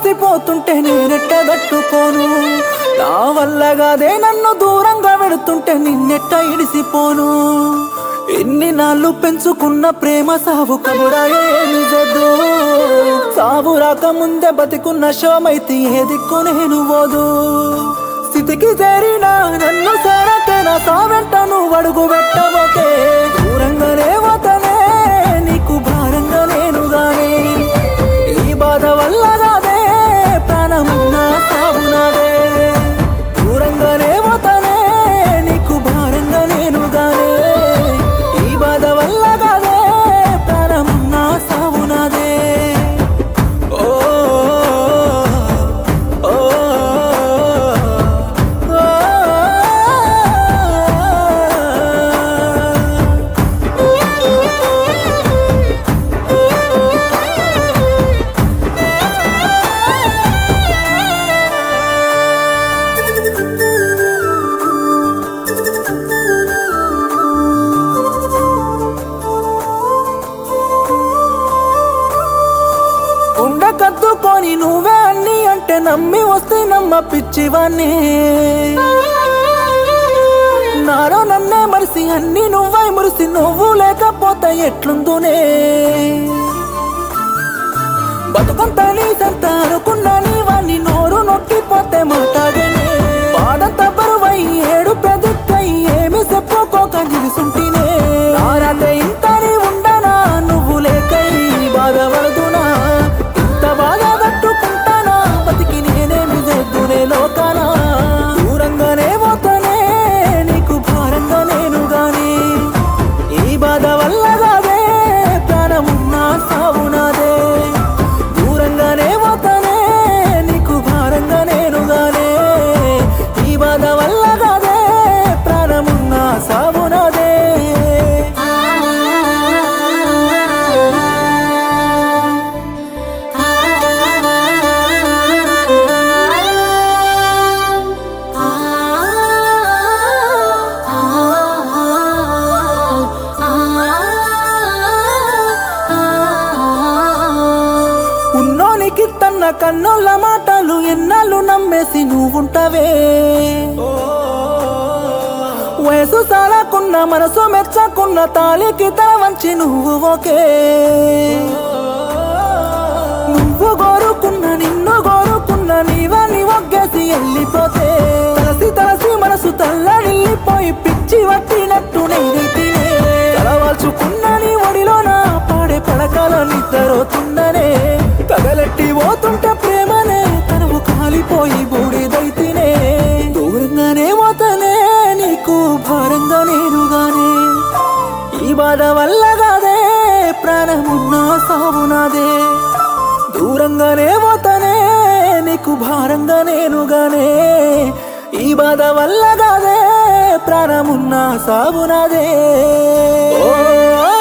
కలిసిపోతుంటే నేనెట్ట తట్టుకోను నా వల్లగాదే నన్ను దూరంగా వెడుతుంటే నిన్నెట్ట ఇడిసిపోను ఎన్ని నాళ్ళు పెంచుకున్న ప్రేమ సావు కబురా ఏమి జద్దు సావు రాకముందే బతికున్న శవమైతే ఏ దిక్కు నేను పోదు స్థితికి చేరినా నన్ను సేరకే నా సావెంట నువ్వు అడుగు పెట్టబోకే దూరంగానే పోతనే నీకు భారంగా నేను గానే ఈ బాధ వల్ల కాదే ప్రాణమున్నా సాగునాదే దూరంగానే పోతానే నీకు భారంగా నేను గానే ఈ బాధ వల్ల కాదే ప్రాణమున్నా సాగునాదే ఓ ఓ ఓ ఉండ కద్దుకొని నువ్వే అన్ని అంటే నమ్మి వస్తే నమ్మ పిచ్చివాణ్ణి నాలో నన్నే మరిసి అన్ని నువ్వై మురిసి నువ్వు లేకపోతే ఎట్లుందునే బతుకంతా నీ సంత అనుకున్నా నీ వాణ్ణి నోరు నొక్కిపోతే మాట్లాడేనే పాడంత బరువై ఏడు ప్రదిక్కై ఏమి చెప్పుకోక నిలుసుంటినే నారాతే ఇంత నీ ఉండనా నువ్వు లేకై బాధపడుతున్నా ఇంత బాగా కట్టుకుంటానా బతికి నేనేమి చేద్దునే లోకానా దూరంగానే పోతానే నీకు భారంగా నేను గాని ఈ బాధ వల్ల కాదే ప్రాణమున్నా సావునాదే దూరంగానే పోతానే నీకు భారంగా నేను గానే ఈ బాధ వల్ల కాదే ప్రాణమున్నా సావునాదే ఉన్నోనికి తన్న కన్నుల మాటలు ఎన్నాళ్ళు నమ్మేసి నువ్వుంటవే వయసు సాలకున్న మనసు మెచ్చకున్న తాళికి తల వంచి నువ్వు ఒకే నువ్వు కోరుకున్న నిన్ను కోరుకున్న నీవని ఒగ్గేసి వెళ్ళిపోతే తలసి తలసి మనసు తల్లడిల్లిపోయి పిచ్చి పట్టినట్టు నేనైతేనే తలవాల్చుకున్న నీ ఒడిలోన పాడే పడకల నిద్రవుతుందనే తగలెట్టి పోతుంటే ప్రేమనే తనువు కాలిపోయి బూడిదైతేనే దూరంగానే పోతనే నీకు భారంగా నేనుగానే ఈ బాధ వల్ల కాదే ప్రాణమున్నా సావునాదే దూరంగానే పోతానే నీకు భారంగా నేనుగానే ఈ బాధ వల్ల కాదే ప్రాణమున్నా సాగునాదే ఓ